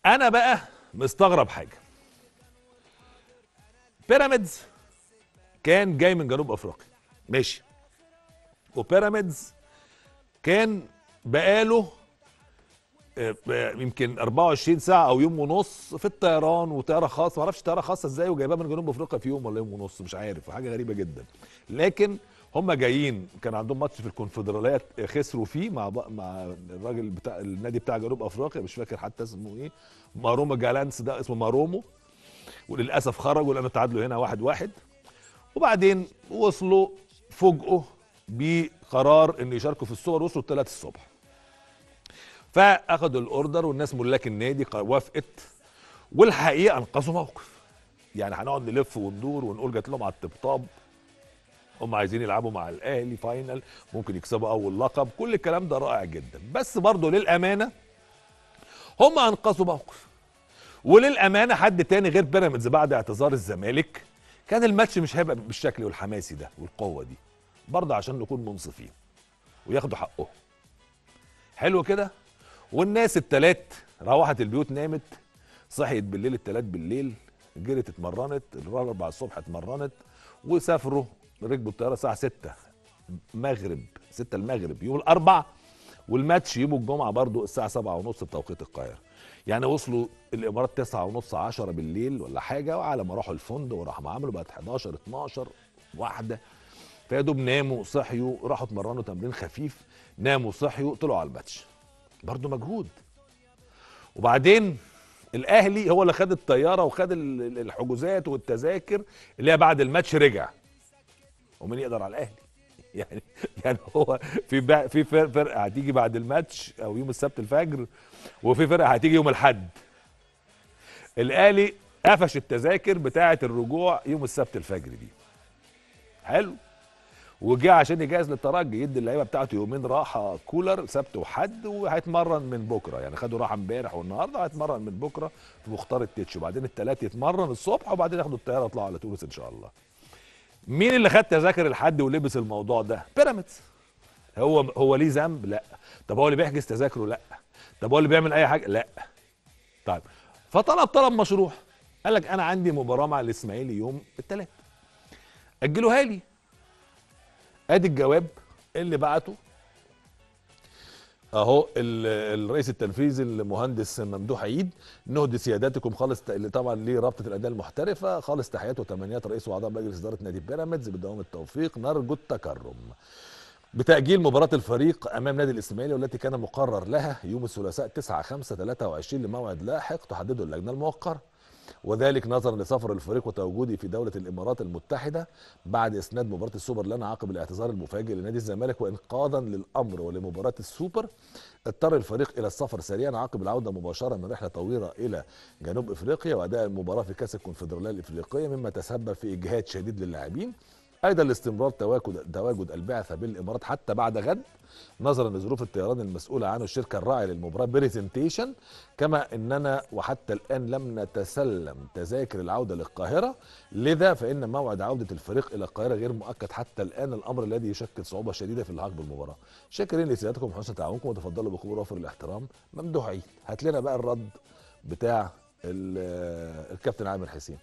انا بقى مستغرب حاجه بيراميدز كان جاي من جنوب افريقيا ماشي وبيراميدز كان بقاله آه، آه، يمكن 24 ساعه او يوم ونص في الطيران وطياره خاصه ما اعرفش طياره خاصه ازاي وجايبها من جنوب افريقيا في يوم ولا يوم ونص مش عارف حاجه غريبه جدا لكن هم جايين كان عندهم ماتش في الكونفدراليه خسروا فيه مع بق- مع الراجل بتاع النادي بتاع جنوب افريقيا مش فاكر حتى اسمه ايه ماروما جالانس ده اسمه مارومو وللاسف خرجوا لانه تعادلوا هنا واحد واحد وبعدين وصلوا فوجئوا بقرار ان يشاركوا في الصور وصلوا الثلاث الصبح فاخدوا الاوردر والناس ملاك النادي قا- وافقت والحقيقه انقذوا موقف يعني هنقعد نلف وندور ونقول جات لهم على الطبطاب هم عايزين يلعبوا مع الاهلي فاينل ممكن يكسبوا اول لقب كل الكلام ده رائع جدا بس برضه للامانه هم انقذوا موقف وللامانه حد تاني غير بيراميدز بعد اعتذار الزمالك كان الماتش مش هيبقى بالشكل والحماسي ده والقوه دي برضه عشان نكون منصفين وياخدوا حقهم حلو كده والناس التلات روحت البيوت نامت صحيت بالليل التلات بالليل جرت اتمرنت الاربع الصبح اتمرنت وسافروا ركبوا الطياره الساعه 6 مغرب 6 المغرب يوم الاربع والماتش يوم الجمعه برضو الساعه 7 ونص بتوقيت القاهره يعني وصلوا الامارات 9 ونص 10 بالليل ولا حاجه وعلى ما راحوا الفندق وراحوا عملوا بقت 11 12 واحده فيا دوب ناموا صحيوا راحوا اتمرنوا تمرين خفيف ناموا صحيوا طلعوا على الماتش برضو مجهود وبعدين الاهلي هو اللي خد الطياره وخد ال- ال- الحجوزات والتذاكر اللي هي بعد الماتش رجع ومين يقدر على الاهلي يعني يعني هو في بع- في فر- فرقه هتيجي بعد الماتش او يوم السبت الفجر وفي فرقه هتيجي يوم الاحد الاهلي قفش التذاكر بتاعه الرجوع يوم السبت الفجر دي حلو وجه عشان يجهز للترجي يدي اللعيبه بتاعته يومين راحه كولر سبت وحد وهيتمرن من بكره يعني خدوا راحه امبارح والنهارده هيتمرن من بكره في مختار التتش وبعدين الثلاث يتمرن الصبح وبعدين ياخدوا الطياره ويطلعوا على تونس ان شاء الله مين اللي خد تذاكر الحد ولبس الموضوع ده بيراميدز هو هو ليه ذنب لا طب هو اللي بيحجز تذاكره لا طب هو اللي بيعمل اي حاجه لا طيب فطلب طلب مشروع قال لك انا عندي مباراه مع الاسماعيلي يوم الثلاث اجلوها لي ادي الجواب اللي بعته اهو ال- الرئيس التنفيذي المهندس ممدوح عيد نهدي سياداتكم خالص ت- اللي طبعا ليه رابطه الانديه المحترفه خالص تحيات وتمنيات رئيس واعضاء مجلس اداره نادي بيراميدز بدوام التوفيق نرجو التكرم بتأجيل مباراة الفريق أمام نادي الإسماعيلي والتي كان مقرر لها يوم الثلاثاء 9 5 23 لموعد لاحق تحدده اللجنة الموقرة وذلك نظرا لسفر الفريق وتواجده في دولة الإمارات المتحدة بعد إسناد مباراة السوبر لنا عقب الاعتذار المفاجئ لنادي الزمالك وإنقاذا للأمر ولمباراة السوبر اضطر الفريق إلى السفر سريعا عقب العودة مباشرة من رحلة طويلة إلى جنوب إفريقيا وأداء المباراة في كأس الكونفدرالية الإفريقية مما تسبب في إجهاد شديد للاعبين ايضا لاستمرار تواجد تواجد البعثه بالامارات حتى بعد غد نظرا لظروف الطيران المسؤوله عنه الشركه الراعيه للمباراه بريزنتيشن كما اننا وحتى الان لم نتسلم تذاكر العوده للقاهره لذا فان موعد عوده الفريق الى القاهره غير مؤكد حتى الان الامر الذي يشكل صعوبه شديده في الحاق بالمباراه شاكرين لسيادتكم حسن تعاونكم وتفضلوا بقبول وفر الاحترام ممدوح عيد هات لنا بقى الرد بتاع ال- الكابتن عامر حسين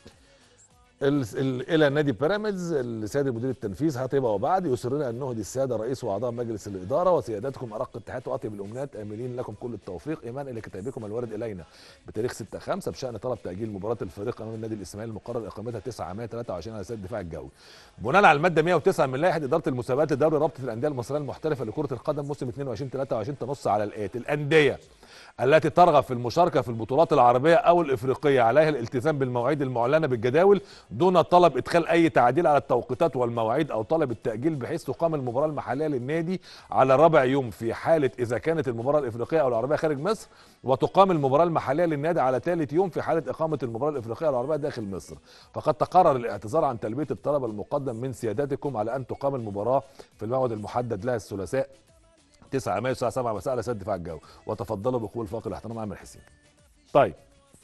ال- ال- الى نادي بيراميدز السيد المدير التنفيذي هطيبه وبعد يسرنا ان نهدي الساده رئيس واعضاء مجلس الاداره وسيادتكم ارق التحيات واطيب الامنيات املين لكم كل التوفيق ايمان الى كتابكم الوارد الينا بتاريخ 6 5 بشان طلب تاجيل مباراه الفريق امام النادي الاسماعيلي المقرر اقامتها 9 مايو 23 على سبيل الدفاع الجوي بناء على الماده 109 من لائحه اداره المسابقات لدوري رابطه الانديه المصريه المحترفه لكره القدم موسم 22 23 تنص على الاتي الانديه التي ترغب في المشاركه في البطولات العربيه او الافريقيه عليها الالتزام بالمواعيد المعلنه بالجداول دون طلب ادخال اي تعديل على التوقيتات والمواعيد او طلب التاجيل بحيث تقام المباراه المحليه للنادي على رابع يوم في حاله اذا كانت المباراه الافريقيه او العربيه خارج مصر وتقام المباراه المحليه للنادي على ثالث يوم في حاله اقامه المباراه الافريقيه او العربيه داخل مصر فقد تقرر الاعتذار عن تلبيه الطلب المقدم من سيادتكم على ان تقام المباراه في الموعد المحدد لها الثلاثاء 9 مايو الساعه 7 مساء على سد دفاع الجو وتفضلوا بقبول فاقر الاحترام عامر حسين طيب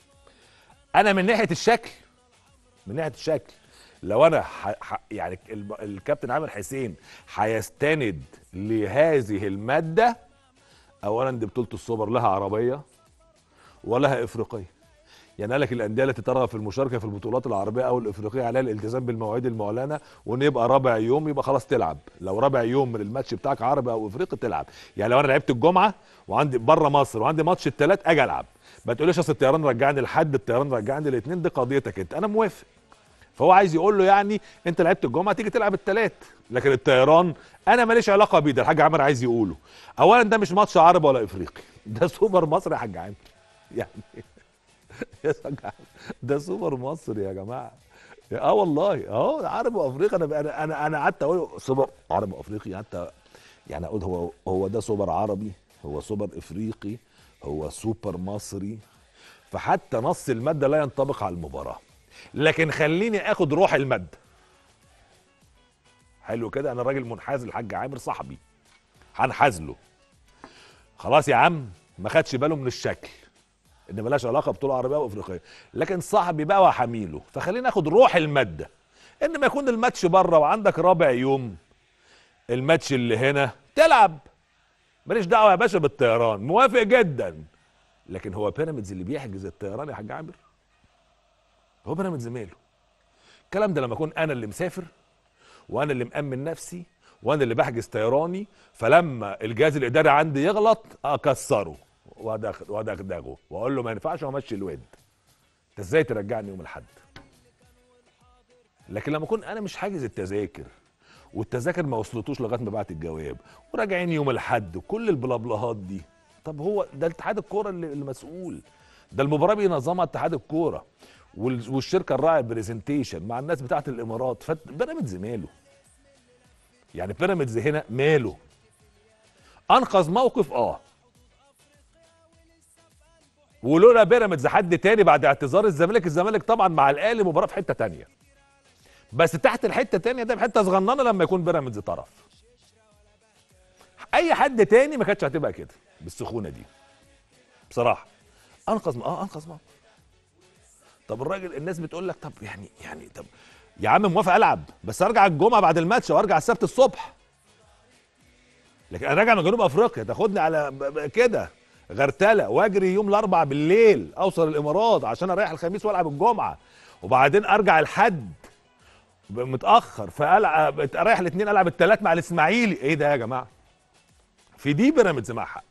انا من ناحيه الشكل من ناحيه الشكل لو انا ح... ح... يعني ال... الكابتن عامر حسين هيستند لهذه الماده اولا دي بطوله السوبر لها عربيه ولها افريقيه يعني قال لك الانديه التي ترغب في المشاركه في البطولات العربيه او الافريقيه عليها الالتزام بالمواعيد المعلنه وان يبقى رابع يوم يبقى خلاص تلعب لو رابع يوم من الماتش بتاعك عربي او افريقي تلعب يعني لو انا لعبت الجمعه وعندي بره مصر وعندي ماتش الثلاث اجي العب ما تقوليش اصل الطيران رجعني لحد الطيران رجعني الاثنين دي قضيتك انت انا موافق فهو عايز يقول له يعني انت لعبت الجمعه تيجي تلعب الثلاث لكن الطيران انا ماليش علاقه بيه ده الحاج عامر عايز يقوله اولا ده مش ماتش عربي ولا افريقي ده سوبر مصري يا حاج عامر يعني يا حاج عامر ده سوبر مصري يا جماعه اه والله اه عربي وافريقي انا انا انا انا قعدت اقول سوبر عربي وافريقي قعدت يعني اقول هو هو ده سوبر عربي هو سوبر افريقي هو سوبر مصري فحتى نص الماده لا ينطبق على المباراه لكن خليني اخد روح الماده حلو كده انا راجل منحاز للحاج عامر صاحبي هنحاز له خلاص يا عم ما خدش باله من الشكل ان ملهاش علاقه بطوله عربيه وافريقيه لكن صاحبي بقى وحميله فخلينا ناخد روح الماده ان ما يكون الماتش بره وعندك رابع يوم الماتش اللي هنا تلعب ماليش دعوه يا باشا بالطيران موافق جدا لكن هو بيراميدز اللي بيحجز الطيران يا حاج عامر هو بيراميدز ماله الكلام ده لما اكون انا اللي مسافر وانا اللي مامن نفسي وانا اللي بحجز طيراني فلما الجهاز الاداري عندي يغلط اكسره وأدغ- وادغدغه واقول له ما ينفعش وامشي الواد انت ازاي ترجعني يوم الاحد لكن لما اكون انا مش حاجز التذاكر والتذاكر ما وصلتوش لغايه ما بعت الجواب وراجعين يوم الاحد وكل البلابلهات دي طب هو ده اتحاد الكوره اللي المسؤول ده المباراه بينظمها اتحاد الكوره وال- والشركه الراعي برزنتيشن مع الناس بتاعت الامارات فبيراميدز ماله يعني بيراميدز هنا ماله انقذ موقف اه ولولا بيراميدز حد تاني بعد اعتذار الزمالك الزمالك طبعا مع الاهلي مباراه في حته تانية بس تحت الحته التانية ده بحته صغننه لما يكون بيراميدز طرف اي حد تاني ما كانتش هتبقى كده بالسخونه دي بصراحه انقذ م- اه انقذ موقف طب الراجل الناس بتقول لك طب يعني يعني طب يا عم موافق العب بس ارجع الجمعه بعد الماتش وارجع السبت الصبح لكن انا راجع من جنوب افريقيا تاخدني على ب- ب- كده غرتله واجري يوم الاربع بالليل اوصل الامارات عشان اريح الخميس والعب الجمعه وبعدين ارجع الحد ب- متاخر فالعب اريح الاثنين العب الثلاث مع الاسماعيلي ايه ده يا جماعه في دي بيراميدز مع حق